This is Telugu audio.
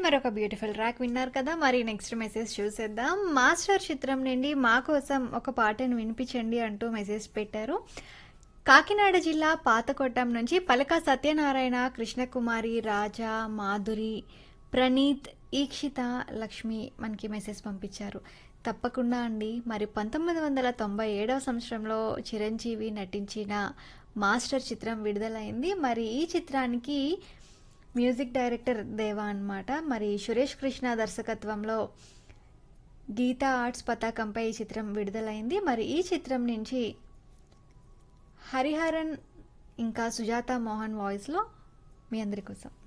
మరొక బ్యూటిఫుల్ ట్రాక్ విన్నారు కదా మరి నెక్స్ట్ మెసేజ్ చూసేద్దాం మాస్టర్ చిత్రం నుండి మా కోసం ఒక పాటను వినిపించండి అంటూ మెసేజ్ పెట్టారు కాకినాడ జిల్లా పాతకొట్టం నుంచి పలక సత్యనారాయణ కృష్ణకుమారి రాజా మాధురి ప్రణీత్ ఈక్షిత లక్ష్మి మనకి మెసేజ్ పంపించారు తప్పకుండా అండి మరి పంతొమ్మిది వందల తొంభై ఏడవ సంవత్సరంలో చిరంజీవి నటించిన మాస్టర్ చిత్రం విడుదలైంది మరి ఈ చిత్రానికి మ్యూజిక్ డైరెక్టర్ దేవా అన్నమాట మరి సురేష్ కృష్ణ దర్శకత్వంలో గీతా ఆర్ట్స్ పతాకంపై ఈ చిత్రం విడుదలైంది మరి ఈ చిత్రం నుంచి హరిహరన్ ఇంకా సుజాత మోహన్ వాయిస్లో మీ అందరి కోసం